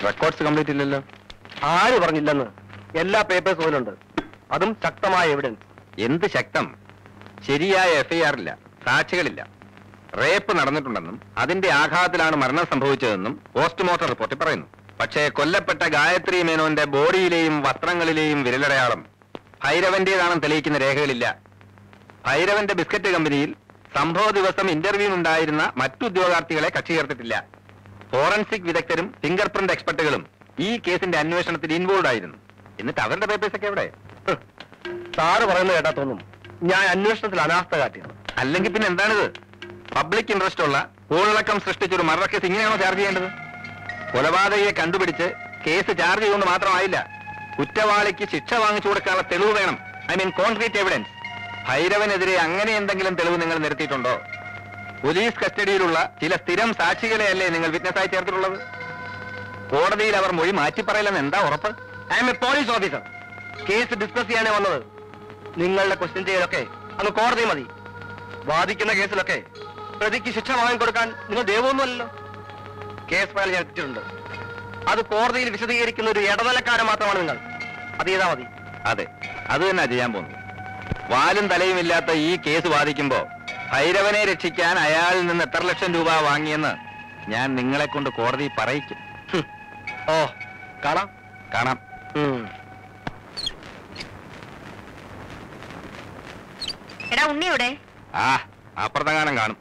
Records complete ഇല്ലല്ലോ ആര് പറഞ്ഞില്ലെന്ന് എല്ലാ പേപ്പേഴ്സ് പോലുണ്ട് അതും ശക്തമായ എവിഡൻസ് എന്ത് ശക്തം ശരിയായ എഫ്ഐആർ ഇല്ല സാക്ഷികളില്ല റേപ്പ് നടന്നിട്ടുണ്ടെന്നും അതിന്റെ ആഘാതത്തിലാണ് മരണം സംഭവിച്ചതെന്നും പോസ്റ്റ്മോർട്ടം റിപ്പോർട്ടിൽ പറയുന്നു പക്ഷേ കൊല്ലപ്പെട്ട ഗായത്രി മേനോന്റെ ബോഡിയിലെയും വസ്ത്രങ്ങളിലെയും വിരലടയാളം ഭൈരവന്റേതാണെന്ന് തെളിയിക്കുന്ന രേഖകളില്ല ഭൈരവന്റെ ബിസ്ക്കറ്റ് കമ്പനിയിൽ സംഭവ ദിവസം ഇന്റർവ്യൂവിനുണ്ടായിരുന്ന മറ്റു ഉദ്യോഗാർത്ഥികളെ കക്ഷി ചേർത്തിട്ടില്ല ഫോറൻസിക് വിദഗ്ധരും ഫിംഗർ പ്രിന്റ് എക്സ്പെർട്ടുകളും ഈ കേസിന്റെ അന്വേഷണത്തിൽ ഇൻവോൾവ് ആയിരുന്നു എന്നിട്ട് അവരുടെ പേപ്പേഴ്സ് ഒക്കെ എവിടെ സാറ് പറയുന്നത് കേട്ടാ തോന്നും ഞാൻ അന്വേഷണത്തിൽ അനാസ്ഥ കാട്ടിയത് അല്ലെങ്കിൽ പിന്നെ എന്താണിത് പബ്ലിക് ഇൻട്രസ്റ്റ് ഉള്ള ഊഴലക്കം സൃഷ്ടിച്ചൊരു മർഡർ കേസ് ഇങ്ങനെയാണോ ചാർജ് ചെയ്യേണ്ടത് കൊലപാതകയെ കണ്ടുപിടിച്ച് കേസ് ചാർജ് ചെയ്തുകൊണ്ട് മാത്രമായില്ല കുറ്റവാളിക്ക് ശിക്ഷ വാങ്ങിച്ചു കൊടുക്കാനുള്ള തെളിവ് വേണം ഐ മീൻ കോൺക്രീറ്റ് എവിഡൻസ് ഭൈരവനെതിരെ അങ്ങനെ എന്തെങ്കിലും തെളിവ് നിങ്ങൾ നിരത്തിയിട്ടുണ്ടോ പോലീസ് കസ്റ്റഡിയിലുള്ള ചില സ്ഥിരം സാക്ഷികളെയല്ലേ നിങ്ങൾ വിറ്റ്നസ്സായി ചേർത്തിട്ടുള്ളത് കോടതിയിൽ അവർ മൊഴി മാറ്റിപ്പറയില്ലെന്ന് എന്താ ഉറപ്പ് I am a police officer case discuss ചെയ്യാനേ വന്നത് നിങ്ങളുടെ ക്വസ്റ്റ്യൻ ചെയ്യലൊക്കെ അങ്ങ് കോടതി മതി വാദിക്കുന്ന കേസിലൊക്കെ പ്രതിക്ക് ശിക്ഷ വാങ്ങിക്കൊടുക്കാൻ നിങ്ങൾ ദൈവമൊന്നുമല്ലല്ലോ കേസ് ഫയൽ ഞാൻ എത്തിച്ചിട്ടുണ്ട് അത് കോടതിയിൽ വിശദീകരിക്കുന്ന ഒരു ഇടനിലക്കാരൻ മാത്രമാണ് നിങ്ങൾ അത് ചെയ്താൽ മതി അതെ അത് തന്നെ ചെയ്യാൻ പോകുന്നു വാലും തലയും ഇല്ലാത്ത ഈ കേസ് വാദിക്കുമ്പോ ഭൈരവനെ രക്ഷിക്കാൻ അയാളിൽ നിന്ന് എത്ര ലക്ഷം രൂപ വാങ്ങിയെന്ന് ഞാൻ നിങ്ങളെ കൊണ്ട് കോടതി പറയിക്കും ഹും. ഓ കാണാം കാണാം ഉം. എടാ ഉണ്ണി എവിടെ ആ അപ്പുറത്തെങ്ങാനം കാണും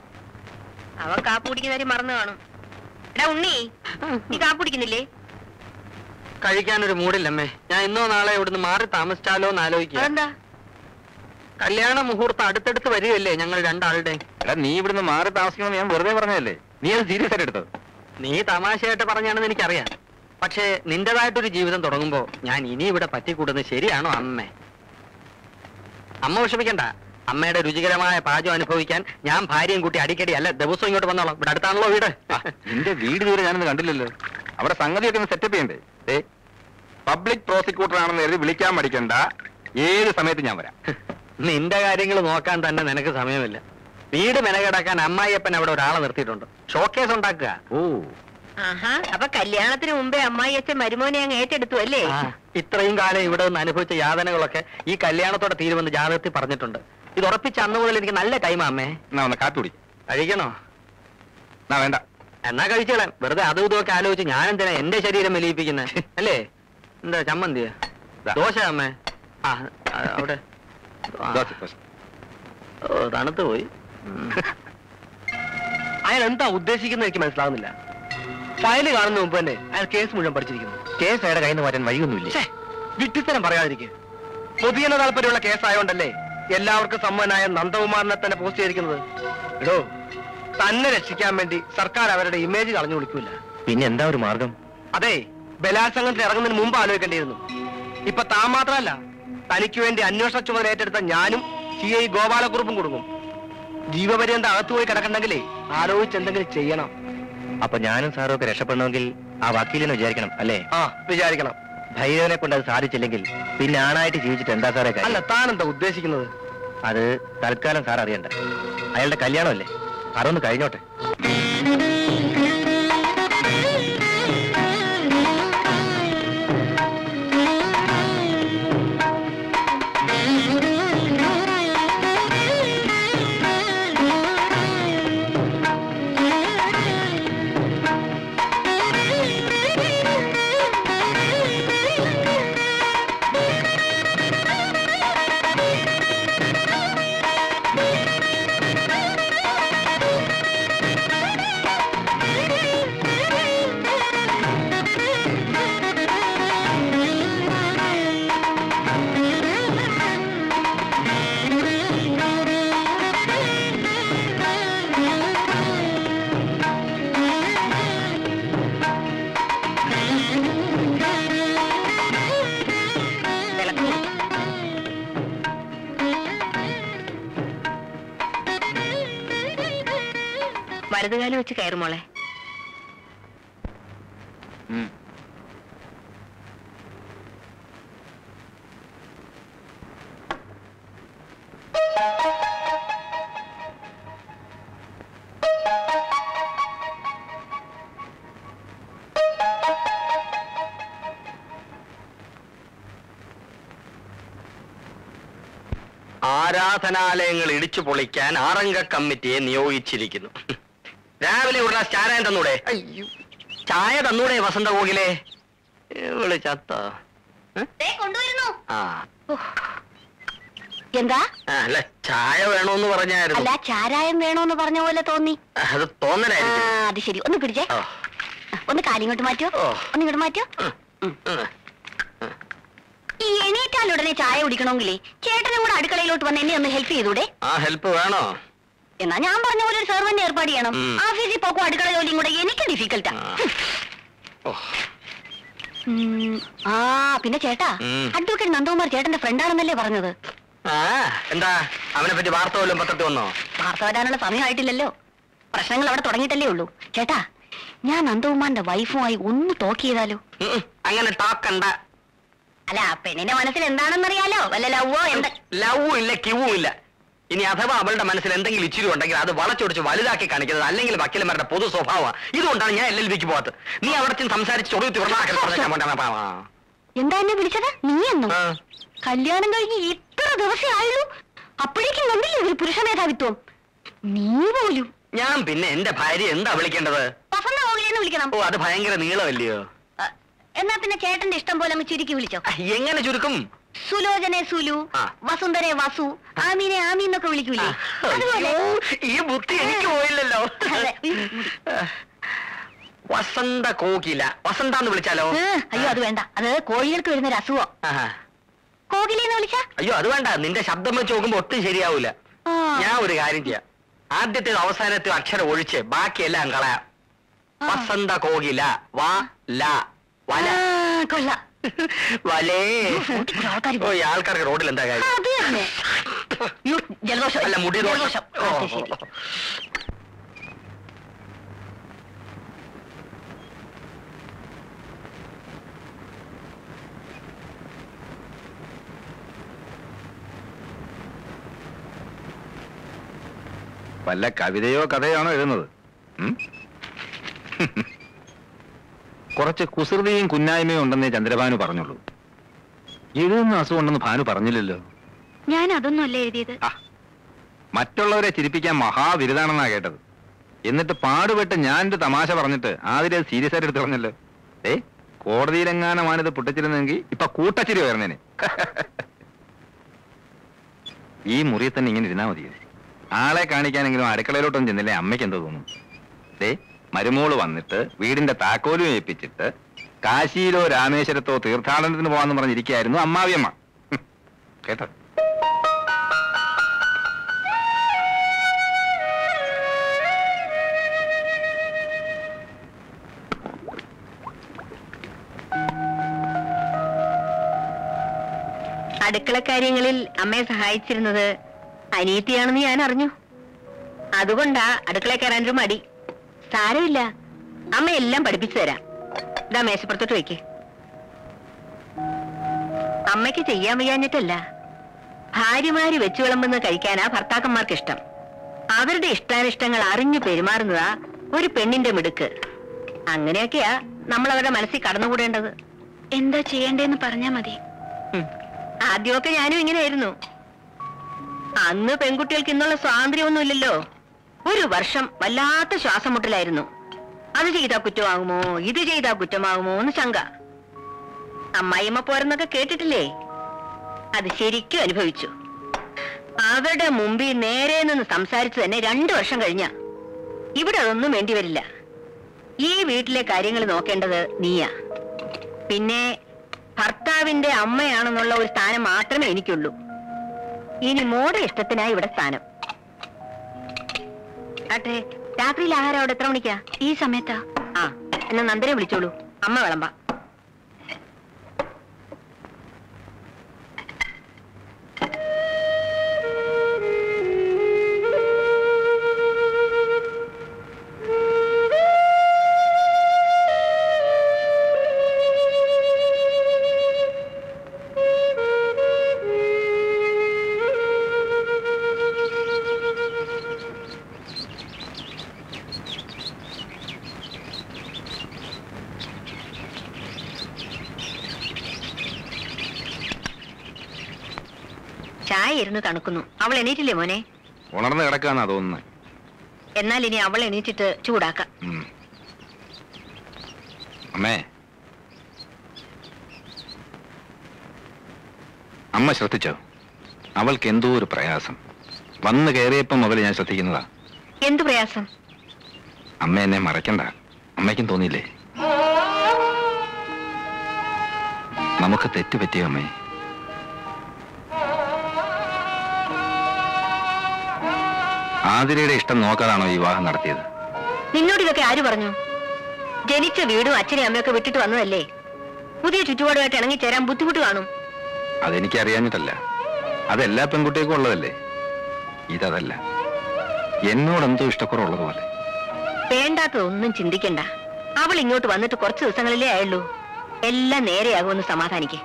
അവൻ കാപ്പ് കുടിക്കുന്ന കാര്യം മറന്നു കാണും എടാ ഉണ്ണി നീ കാപ്പ് കുടിക്കുന്നില്ലേ കഴിക്കാനൊരു മൂടില്ലമ്മേ ഞാൻ ഇന്നോ നാളെ ഇവിടുന്ന് മാറി താമസിച്ചാലോ എന്ന് ആലോചിക്കുക അതെന്താ കല്യാണ മുഹൂർത്തം അടുത്തടുത്ത് വരികയല്ലേ ഞങ്ങൾ രണ്ടാളുടെ എടാ നീ ഇവിടുന്ന് മാറി താമസിക്കണമെന്ന് ഞാൻ വെറുതെ പറഞ്ഞതല്ലേ നീ അത് സീരിയസ് ആയിട്ട് എടുത്തത് നീ തമാശയായിട്ട് പറഞ്ഞാണെന്ന് എനിക്കറിയാം പക്ഷേ നിന്റേതായിട്ടൊരു ജീവിതം തുടങ്ങുമ്പോ ഞാൻ ഇനി ഇവിടെ പറ്റിക്കൂടുന്നത് ശരിയാണോ അമ്മേ അമ്മ വിഷമിക്കണ്ട അമ്മയുടെ രുചികരമായ പാചകം അനുഭവിക്കാൻ ഞാൻ ഭാര്യയും കൂട്ടി അടിക്കടി അല്ല ദിവസവും ഇങ്ങോട്ട് വന്നോളാം ഇവിടെ അടുത്താണല്ലോ വീട് ആ, നിന്റെ വീട് ദൂരെ ഞാനൊന്ന് കണ്ടില്ലല്ലോ അവിടെ സംഗതിയൊക്കെ ഒന്ന് സെറ്റപ്പ് ചെയ്യണ്ടേ ഏ പബ്ലിക് പ്രോസിക്യൂട്ടർ ആണെന്ന് കരുതി വിളിക്കാൻ മടിക്കണ്ട ഏത് സമയത്ത് ഞാൻ വരാം നിന്റെ കാര്യങ്ങൾ നോക്കാൻ തന്നെ നിനക്ക് സമയമില്ല വീട് മെനകെടാക്കാൻ അമ്മായിയപ്പൻ അവിടെ ഒരാളെ നിർത്തിയിട്ടുണ്ട് ഷോക്കേസ് ഉണ്ടാക്കുക ഓ ആഹാ അപ്പൊ കല്യാണത്തിന് മുമ്പേ അമ്മായി അച്ഛൻ മരുമോനെ അങ്ങ് ഏറ്റെടുത്തു അല്ലേ ആ, ഇത്രയും കാലം ഇവിടെ നിന്ന് അനുഭവിച്ച യാതനകളൊക്കെ ഈ കല്യാണത്തോടെ തീരുമെന്ന് ജാതകത്തിൽ പറഞ്ഞിട്ടുണ്ട് ഇത് ഉറപ്പിച്ച അന്ന് മുതൽ എനിക്ക് നല്ല ടൈമാ അമ്മേ എന്നാ ഒന്ന് കാപ്പി കുടി കഴിക്കണോ എന്നാ വേണ്ട എന്നാ കഴിച്ചോളാം വെറുതെ അതും ഇതുമൊക്കെ ആലോചിച്ച് ഞാൻ എന്തിനാ എന്റെ ശരീരം മെലിയിപ്പിക്കുന്നത് അല്ലേ എന്താ ചമ്മന്തിയാ ദാ. ദോശ അമ്മേ ആ ആ, അവിടെ ആ, ദോശ, ദോശ. ഓ തണുത്ത് പോയി ഉം. അയാൾ എന്താ ഉദ്ദേശിക്കുന്നത് എനിക്ക് മനസ്സിലാവുന്നില്ല ഫയല് കാണുന്ന മുമ്പ് തന്നെ അയാൾ കേസ് മുഴുവൻ പഠിച്ചിരിക്കുന്നു കേസ് അയാളുടെ കയ്യിൽ നിന്ന് മാറ്റാൻ വഴിയൊന്നുമില്ല ഛേ, വിഡ്ഢിത്തരം പറയാതിരിക്കുക പൊതുജന താല്പര്യമുള്ള കേസായോണ്ടല്ലേ എല്ലാവർക്കും സമ്മതനായ നന്ദകുമാറിനെ തന്നെ പോസ്റ്റ് ചെയ്തിരിക്കുന്നത് എടോ തന്നെ രക്ഷിക്കാൻ വേണ്ടി സർക്കാർ അവരുടെ ഇമേജ് കളഞ്ഞു വിളിക്കൂല പിന്നെ എന്താ ഒരു മാർഗം അതെ ബലാത്സംഗത്തിൽ ഇറങ്ങുന്നതിന് മുമ്പ് ആലോചിക്കേണ്ടിയിരുന്നു ഇപ്പൊ താൻ മാത്രമല്ല തനിക്ക് വേണ്ടി അന്വേഷണ ചുമതല ഏറ്റെടുത്ത ഞാനും സി ഐ ഗോപാലക്കുറുപ്പും കൊടുക്കും ജീവപര്യന്തം അകത്തു പോയി കിടക്കണ്ടെങ്കിലേ ആലോചിച്ച് എന്തെങ്കിലും ചെയ്യണം അപ്പൊ ഞാനും സാറും ഒക്കെ രക്ഷപ്പെടണമെങ്കിൽ ആ വക്കീലിനെ വിചാരിക്കണം അല്ലേ ആ വിചാരിക്കണം ഭൈരവനെ കൊണ്ട് അത് സാധിച്ചില്ലെങ്കിൽ പിന്നെ ആണായിട്ട് ജീവിച്ചിട്ട് എന്താ സാറേ കാര്യം അല്ല താൻ എന്താ ഉദ്ദേശിക്കുന്നത് അത് തൽക്കാലം സാർ അറിയണ്ട അയാളുടെ കല്യാണമല്ലേ അതൊന്ന് കഴിഞ്ഞോട്ടെ വിളക്ക് വലതുകാലം വെച്ച് കയറും മോളെ ഉം. ആരാധനാലയങ്ങൾ ഇടിച്ചു പൊളിക്കാൻ ആറംഗ കമ്മിറ്റിയെ നിയോഗിച്ചിരിക്കുന്നു രാവിലെ ഉള്ള ചാരാൻ തന്നൂടെ അയ്യോ ചായ തന്നൂടെ വസന്ത കോകിലേ ഇവള് ചത്ത ദേ കൊണ്ടുവരുന്നു ആ എന്താ ആ, അല്ല ചായ വേണോന്ന് പറഞ്ഞായിരുന്നു അല്ല ചാരായം വേണോന്ന് പറഞ്ഞ പോലെ തോന്നി അത് ആ, തോന്നലായിരിക്കും അത് ശരി ഒന്ന് പിടിച്ചേ ഓ, ഒന്ന് കാലിങ്ങോട്ട് മാറ്റോ ഓ. ഒന്ന് ഇങ്ങോട്ട് മാറ്റോ ഉം, ഉം. ഈ എണീറ്റാൽ ഉടനെ ചായ കുടിക്കണമെങ്കിലേ ചേട്ടനും കൂടെ അടുക്കളയിലോട്ട് വന്ന് എന്നെ ഒന്ന് ഹെൽപ്പ് ചെയ്തൂടെ ആ ഹെൽപ്പ് വേണോ എന്നാ ഞാൻ പറഞ്ഞ പോലെ ഒരു സെർവന്റ് ഏർപ്പാട് ചെയ്യണം ഉം. ഓഫീസിൽ പോക്കും അടുക്കള ജോലിയും കൂടെ എനിക്ക് ഡിഫിക്കൽട്ടാ ആ. ഓ, ആ പിന്നെ ചേട്ടാ ഉം. അഡ്വക്കേറ്റ് നന്ദകുമാർ ചേട്ടന്റെ ഫ്രണ്ടാണെന്നല്ലേ പറഞ്ഞത് ആ എന്താ അവനെ പറ്റി വാർത്ത വല്ലതും പത്രത്തിൽ വന്നോ വാർത്ത വരാനുള്ള സമയമായിട്ടില്ലല്ലോ പ്രശ്നങ്ങൾ അവിടെ തുടങ്ങിയിട്ടല്ലേ ഉള്ളൂ ചേട്ടാ ഞാൻ നന്ദകുമാറിന്റെ വൈഫുമായി ഒന്ന് ടോക്ക് ചെയ്താലോ ഉം, ഉം. അങ്ങനെ ടോക്കണ്ട അല്ല പെണ്ണിന്റെ മനസ്സിൽ എന്താണെന്നറിയാലോ വല്ല ലവ്വോ എന്താ ലവും ഇല്ല ക്യൂവും ഇല്ല ഇനി അഥവാ അവളുടെ മനസ്സിൽ എന്തെങ്കിലും ഇച്ചിരി ഉണ്ടെങ്കിൽ അത് വളച്ചൊടിച്ച് വലുതാക്കി കാണിക്കുന്നത് അല്ലെങ്കിൽ വക്കീലന്മാരുടെ പൊതു സ്വഭാവമാണ് ഇതുകൊണ്ടാണ് ഞാൻ എൽ എൽ ബിക്ക് പോകാത്തത് നീ അവിടെ ചെന്ന് സംസാരിച്ച് ചൊടുത്തി എന്താ എന്നെ വിളിച്ചത് നീ എന്നോ കല്യാണം കഴിഞ്ഞ് ഇത്ര ദിവസമേ ആയുള്ളൂ അപ്പോഴേക്കും കണ്ടില്ലേ ഒരു പുരുഷ മേധാവിത്വം നീ പോലും ഞാൻ പിന്നെ എന്റെ ഭാര്യ എന്താ വിളിക്കേണ്ടത് വസന്ത കോകിലെന്ന് വിളിക്കണം ഓ അത് ഭയങ്കര നീളമല്ലയോ അ, എന്നാ പിന്നെ ചേട്ടന്റെ ഇഷ്ടം പോലെ അങ്ങ് ചുരുക്കി വിളിച്ചോ ആ, എങ്ങനെ ചുരുക്കും സുലോചനെ സുലു ആ. വസുന്ധരെ വസു ആമീനെ ആമി എന്നൊക്കെ വിളിക്കൂലേ അതുപോലെ അയ്യോ, ഈ ബുദ്ധി എനിക്ക് പോയില്ലല്ലോ അതെ. ഉം, മുടി. വസന്ത കോകില വസന്ത എന്ന് വിളിച്ചാലോ ഏ, അയ്യോ അത് വേണ്ട അത് കോഴികൾക്ക് വരുന്ന ഒരു അസുഖം ആഹാ. കോകിലെന്ന് വിളിച്ചാ അയ്യോ അത് വേണ്ട നിന്റെ ശബ്ദം വെച്ച് നോക്കുമ്പോ ഒട്ടും ശരിയാവൂല ആ. ഞാൻ ഒരു കാര്യം ചെയ്യാം ആദ്യത്തെ അവസാനത്തെ അക്ഷരം ഒഴിച്ച് ബാക്കിയെല്ലാം കളയാം ആ. വസന്ത കോകില വാ ല വല ആ, കൊള്ളാം വലേ റോട്ടിൽ ആൾക്കാര് ഓ ഈ ആൾക്കാർക്ക് റോഡിൽ എന്താ കാര്യം അത് തന്നെ യ്യോ, ജലദോഷം അല്ല മുടി ജലദോഷം ഓ, അത് ശരി വല്ല കവിതയോ കഥയാണോ എഴുതുന്നത് ഉം? കുറച്ച് കുസൃതിയും കുന്നായ്മയും ഉണ്ടെന്നേ ചന്ദ്രഭാനു പറഞ്ഞുള്ളൂ എഴുതുന്ന അസുഖമുണ്ടെന്ന് ഭാനു പറഞ്ഞില്ലല്ലോ ഞാൻ അതൊന്നും അല്ല എഴുതിയത് ആ മറ്റുള്ളവരെ ചിരിപ്പിക്കാൻ മഹാവിരുതാണെന്നാ കേട്ടത് എന്നിട്ട് പാടുപെട്ട് ഞാൻ ഒരു തമാശ പറഞ്ഞിട്ട് ആതിരെ സീരിയസ് ആയിട്ട് എടുത്ത് പറഞ്ഞല്ലോ ഏ കോടതിയിലെങ്ങാനമാണിത് പൊട്ടിച്ചിരുന്നെങ്കിൽ ഇപ്പൊ കൂട്ടച്ചിരി ഉയർന്നേനെ ഈ മുറിയിൽ തന്നെ ഇങ്ങനെ ഇരുന്നാ മതിയോ ആളെ കാണിക്കാനെങ്കിലും അടുക്കളയിലോട്ടൊന്നും ചെന്നില്ലേ അമ്മയ്ക്ക് എന്തോ തോന്നും ദേ മരുമോള് വന്നിട്ട് വീടിന്റെ താക്കോലും ഏൽപ്പിച്ചിട്ട് കാശിയിലോ രാമേശ്വരത്തോ തീർത്ഥാടനത്തിന് പോവാന്ന് പറഞ്ഞിരിക്കുകയായിരുന്നു അമ്മാവിയമ്മ ഹും, കേട്ടോ അടുക്കള കാര്യങ്ങളിൽ അമ്മയെ സഹായിച്ചിരുന്നത് അനിയത്തിയാണെന്ന് ഞാൻ അറിഞ്ഞു അതുകൊണ്ടാ അടുക്കള കയറാനൊരു മടി സാരമില്ല അമ്മ എല്ലാം പഠിപ്പിച്ചു തരാം ഇതാ മേശപ്പുറത്തോട്ട് വെക്ക് അമ്മയ്ക്ക് ചെയ്യാൻ വയ്യാഞ്ഞിട്ടല്ല ഭാര്യമാര് വെച്ചു വിളമ്പുന്നത് കഴിക്കാനാ ഭർത്താക്കന്മാർക്ക് ഇഷ്ടം അവരുടെ ഇഷ്ടാനിഷ്ടങ്ങൾ അറിഞ്ഞു പെരുമാറുന്നതാ ഒരു പെണ്ണിന്റെ മിടുക്ക് അങ്ങനെയൊക്കെയാ നമ്മൾ അവരുടെ മനസ്സിൽ കടന്നുകൂടേണ്ടത് എന്താ ചെയ്യണ്ടേന്ന് പറഞ്ഞാ മതി ഉം. ആദ്യമൊക്കെ ഞാനും ഇങ്ങനെയായിരുന്നു അന്ന് പെൺകുട്ടികൾക്ക് ഇന്നുള്ള സ്വാതന്ത്ര്യമൊന്നുമില്ലല്ലോ ഒരു വർഷം വല്ലാത്ത ശ്വാസം മുട്ടലായിരുന്നു അത് ചെയ്താ കുറ്റമാകുമോ ഇത് ചെയ്താ കുറ്റമാകുമോ എന്ന് ശങ്ക അമ്മായിമ്മ പോരെന്നൊക്കെ കേട്ടിട്ടില്ലേ അത് ശരിക്കും അനുഭവിച്ചു അവരുടെ മുമ്പിൽ നേരെ നിന്ന് സംസാരിച്ചു തന്നെ രണ്ടു വർഷം കഴിഞ്ഞ ഇവിടെ അതൊന്നും വേണ്ടി വരില്ല ഈ വീട്ടിലെ കാര്യങ്ങൾ നോക്കേണ്ടത് നീയാ പിന്നെ ഭർത്താവിന്റെ അമ്മയാണെന്നുള്ള ഒരു സ്ഥാനം മാത്രമേ എനിക്കുള്ളൂ ഇനി മോടെ ഇഷ്ടത്തിനായി ഇവിടെ സ്ഥാനം ആട്ടെ രാത്രിയിൽ ആഹാരം അവിടെ എത്ര മണിക്കാ ഈ സമയത്താ ആ എന്നാ നന്ദനെ വിളിച്ചോളൂ അമ്മ വിളമ്പാ ചായ ഇരുന്ന് തണുക്കുന്നു അവൾ എണീറ്റില്ലേ മോനെ ഉണർന്ന് കിടക്കാന്നാ തോന്നുന്നത് എന്നാൽ ഇനി അവൾ എണീറ്റിട്ട് ചൂടാക്കാം ഉം. അമ്മേ അമ്മ ശ്രദ്ധിച്ചോ അവൾക്ക് എന്തോ ഒരു പ്രയാസം വന്ന് കയറിയപ്പം മുതൽ ഞാൻ ശ്രദ്ധിക്കുന്നതാ എന്തു പ്രയാസം അമ്മ എന്നെ മറക്കണ്ട അമ്മയ്ക്കും തോന്നിയില്ലേ നമുക്ക് തെറ്റ് പറ്റിയോ അമ്മേ ആതിരയുടെ ഇഷ്ടം നോക്കാതാണോ ഈ വിവാഹം നടത്തിയത് നിന്നോട് ഇതൊക്കെ ആര് പറഞ്ഞു ജനിച്ച വീടും അച്ഛനെയും അമ്മയൊക്കെ വിട്ടിട്ട് വന്നതല്ലേ പുതിയ ചുറ്റുപാടുമായിട്ട് ഇണങ്ങിച്ചേരാൻ ബുദ്ധിമുട്ട് കാണും അതെനിക്ക് അറിയാഞ്ഞിട്ടല്ല അതെല്ലാ പെൺകുട്ടികൾക്കും ഉള്ളതല്ലേ ഇതല്ല എന്നോട് എന്തോ ഇഷ്ടക്കുറവുള്ളതുപോലെ വേണ്ടാത്തതൊന്നും ചിന്തിക്കണ്ട അവൾ ഇങ്ങോട്ട് വന്നിട്ട് കുറച്ച് ദിവസങ്ങളിലേ ആയുള്ളൂ എല്ലാം നേരെയാകുമെന്ന് സമാധാനിക്ക്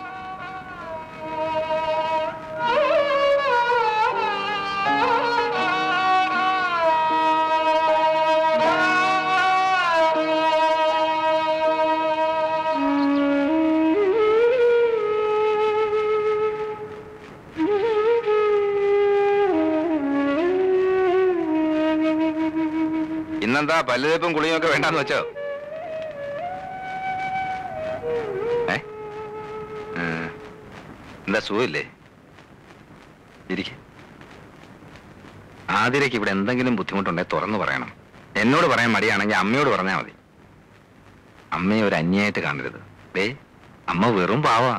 ഇന്നെന്താ പല്ലുതേപ്പും കുളിയും ഒക്കെ വേണ്ടാന്ന് വെച്ചോ ഏ ഉം. എന്താ സുഖമില്ലേ ഇരിക്കെ ആതിരയ്ക്ക് ഇവിടെ എന്തെങ്കിലും ബുദ്ധിമുട്ടുണ്ടെങ്കിൽ തുറന്നു പറയണം എന്നോട് പറയാൻ മടിയാണെങ്കിൽ അമ്മയോട് പറഞ്ഞാൽ മതി അമ്മയെ ഒരു അന്യായിട്ട് കാണരുത് ദേ അമ്മ വെറും പാവാ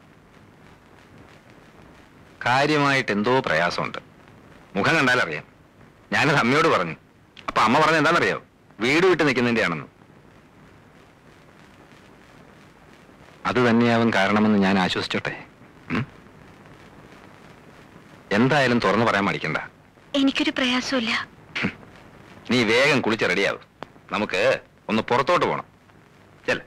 കാര്യമായിട്ട് എന്തോ പ്രയാസമുണ്ട് മുഖം കണ്ടാലറിയാം ഞാനത് അമ്മയോട് പറഞ്ഞു അപ്പൊ അമ്മ പറഞ്ഞ എന്താണെന്നറിയോ വീട് വിട്ട് നിൽക്കുന്നതിന്റെ ആണെന്ന് അത് തന്നെയാവും കാരണമെന്ന് ഞാൻ ആശ്വസിച്ചോട്ടെ ഉം? എന്തായാലും തുറന്നു പറയാൻ മടിക്കണ്ട എനിക്കൊരു പ്രയാസമില്ല നീ വേഗം കുളിച്ച് റെഡിയാവും നമുക്ക് ഒന്ന് പുറത്തോട്ട് പോണം ചെല്ല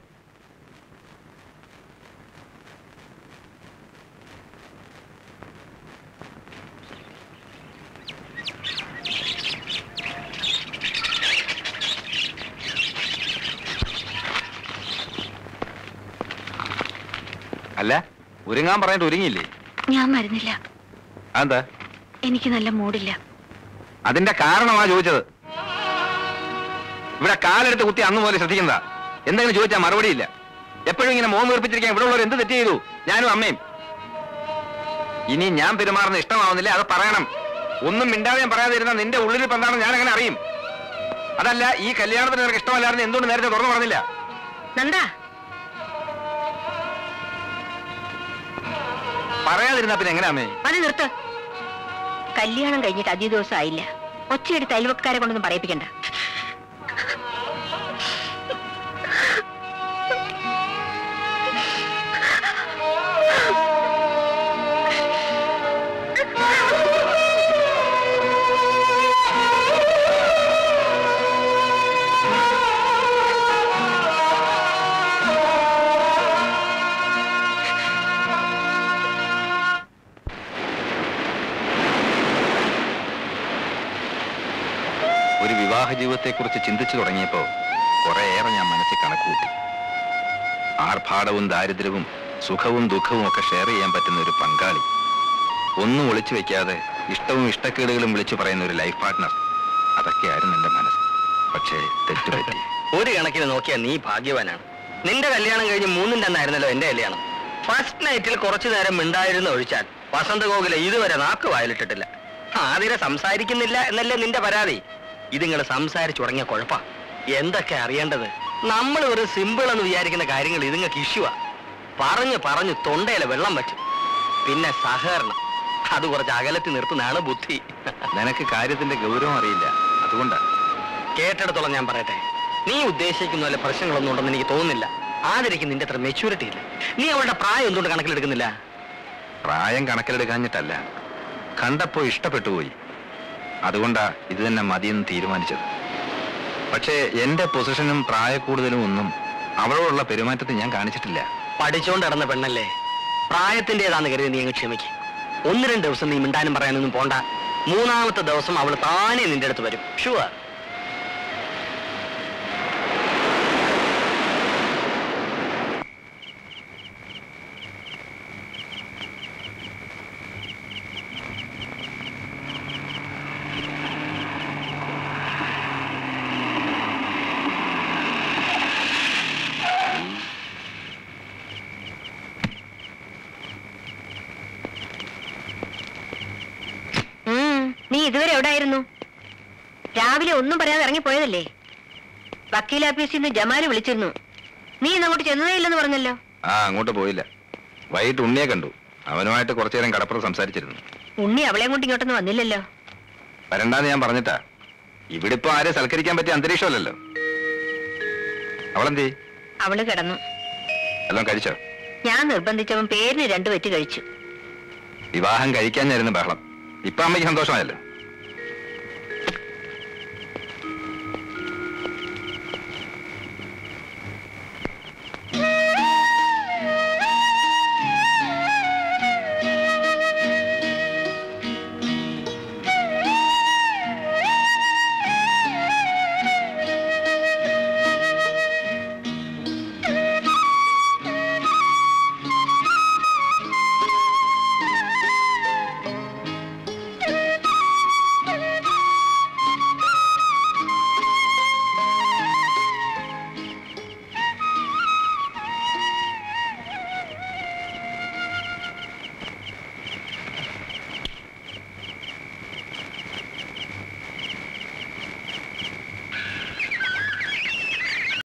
അല്ല ഒരുങ്ങാൻ പറഞ്ഞിട്ട് ഒരുങ്ങിയില്ലേ ഞാൻ മരുന്നില്ല അതെന്താ എനിക്ക് നല്ല മൂടില്ല അതിന്റെ കാരണമാ ചോദിച്ചത് ഇവിടെ കാലെടുത്ത് കുത്തി അന്ന് പോലെ ശ്രദ്ധിക്കുന്നതാ എന്തെങ്കിലും ചോദിച്ചാൽ മറുപടിയില്ല എപ്പോഴും ഇങ്ങനെ മോൻ വീർപ്പിച്ചിരിക്കാൻ ഇവിടെ ഉള്ളവർ എന്ത് തെറ്റ് ചെയ്തു ഞാനും അമ്മയും ഇനി ഞാൻ പെരുമാറുന്ന ഇഷ്ടമാവുന്നില്ല അത് പറയണം ഒന്നും മിണ്ടാതെ ഞാൻ പറയാതെ ഇരുന്ന നിന്റെ ഉള്ളിൽ ഇപ്പൊ എന്താണെന്ന് ഞാൻ അങ്ങനെ അറിയും അതല്ല ഈ കല്യാണത്തിന് നിനക്ക് ഇഷ്ടമല്ലായിരുന്നു എന്തുകൊണ്ട് നേരത്തെ തുറന്നു പറഞ്ഞില്ല നന്ദ പറയാതിരുന്ന പിന്നെ എങ്ങനെയാ അമ്മേ അത് നിർത്ത് കല്യാണം കഴിഞ്ഞിട്ട് അധിക ദിവസം ആയില്ല ഒച്ചയെടുത്ത് അയൽവക്കാരെ കൊണ്ടൊന്നും പറയിപ്പിക്കണ്ട ഒരു വിവാഹ ജീവിതത്തെക്കുറിച്ച് ചിന്തിച്ചു തുടങ്ങിയപ്പോ കുറേയേറെ ഞാൻ മനസ്സിൽ കണക്കുകൂട്ടി ആർഭാടവും ദാരിദ്ര്യവും സുഖവും ദുഃഖവും ഒക്കെ ഷെയർ ചെയ്യാൻ പറ്റുന്ന ഒരു പങ്കാളി ഒന്നും ഒളിച്ചു വെക്കാതെ ഇഷ്ടവും ഇഷ്ടക്കേടുകളും വിളിച്ചു പറയുന്ന ഒരു ലൈഫ് പാർട്ട്ണർ അതൊക്കെയായിരുന്നു എന്റെ മനസ്സ് പക്ഷേ തെറ്റുപറ്റി ഒരു കണക്കിന് നോക്കിയാൽ നീ ഭാഗ്യവാനാണ് നിന്റെ കല്യാണം കഴിഞ്ഞ് മൂന്നിന്റെ അന്നായിരുന്നല്ലോ എന്റെ കല്യാണം ഫസ്റ്റ് നൈറ്റിൽ കുറച്ചു നേരം മിണ്ടായിരുന്ന ഒഴിച്ചാൽ വസന്ത ഗോകുല ഇതുവരെ നാക്ക് വായിലിട്ടിട്ടില്ല ആതിരെ സംസാരിക്കുന്നില്ല എന്നല്ലേ നിന്റെ പരാതി ഇതിങ്ങൾ സംസാരിച്ചു തുടങ്ങിയ കുഴപ്പാ എന്തൊക്കെ അറിയേണ്ടത് നമ്മൾ ഒരു സിമ്പിൾ എന്ന് വിചാരിക്കുന്ന കാര്യങ്ങൾ ഇതുങ്ങൾക്ക് ഇഷ്യൂവാ പറഞ്ഞു പറഞ്ഞു തൊണ്ടയിലെ വെള്ളം പറ്റും പിന്നെ സഹകരണം അത് കുറച്ച് അകലത്തിൽ നിർത്തുന്നതാണ് ബുദ്ധി നിനക്ക് കാര്യത്തിന്റെ ഗൗരവം അറിയില്ല അതുകൊണ്ടാ കേട്ടിടത്തോളം ഞാൻ പറയട്ടെ നീ ഉദ്ദേശിക്കുന്ന പോലെ പ്രശ്നങ്ങളൊന്നും ഉണ്ടെന്ന് എനിക്ക് തോന്നുന്നില്ല ആതിരയ്ക്ക് നിന്റെ അത്ര മെച്യൂരിറ്റി ഇല്ല നീ അവളുടെ പ്രായം എന്തുകൊണ്ട് കണക്കിലെടുക്കുന്നില്ല പ്രായം കണക്കിലെടുക്കാഞ്ഞിട്ടല്ല കണ്ടപ്പോ ഇഷ്ടപ്പെട്ടു പോയി അതുകൊണ്ടാ ഇത് തന്നെ മതിയെന്ന് തീരുമാനിച്ചത് പക്ഷേ എന്റെ പൊസിഷനും പ്രായക്കൂടുതലും ഒന്നും അവളോടുള്ള പെരുമാറ്റത്തിൽ ഞാൻ കാണിച്ചിട്ടില്ല പഠിച്ചോണ്ട് നടന്ന പെണ്ണല്ലേ പ്രായത്തിൻ്റെതാന്ന് കരുതി നീ അങ്ങ് ക്ഷമിക്കും ഒന്ന് രണ്ട് ദിവസം നീ മിണ്ടാനും പറയാനൊന്നും പോണ്ട മൂന്നാമത്തെ ദിവസം അവൾ താനേ നിന്റെ അടുത്ത് വരും ഷുവർ രാവിലെ ഒന്നും പറയാതെ ഇറങ്ങിപ്പോയതല്ലേ വക്കീൽ ഓഫീസിൽ നിന്ന് ജമാല് വിളിച്ചിരുന്നു നീ ഇന്ന് അങ്ങോട്ട് ചെന്നതേ ഇല്ലെന്ന് പറഞ്ഞല്ലോ ആ അങ്ങോട്ട് പോയില്ല വൈകിട്ട് ഉണ്ണിയെ കണ്ടു അവനുമായിട്ട് കുറച്ചു നേരം കടപ്പുറം സംസാരിച്ചിരുന്നു ഉണ്ണി അവളെ കൊണ്ട് ഇങ്ങോട്ടൊന്നും വന്നില്ലല്ലോ വരണ്ടാന്ന് ഞാൻ പറഞ്ഞിട്ടാ ഇവിടെ ഇപ്പൊ ആരെ സൽക്കരിക്കാൻ പറ്റിയ അന്തരീക്ഷമല്ലല്ലോ അവളെന്തേ അവള് കിടന്നു എല്ലാം കഴിച്ചോ ഞാൻ നിർബന്ധിച്ചവൻ പേരിന് രണ്ടു വെച്ച് കഴിച്ചു വിവാഹം കഴിക്കാഞ്ഞായിരുന്നു ബഹളം ഇപ്പൊ അമ്മയ്ക്ക് സന്തോഷമായല്ലോ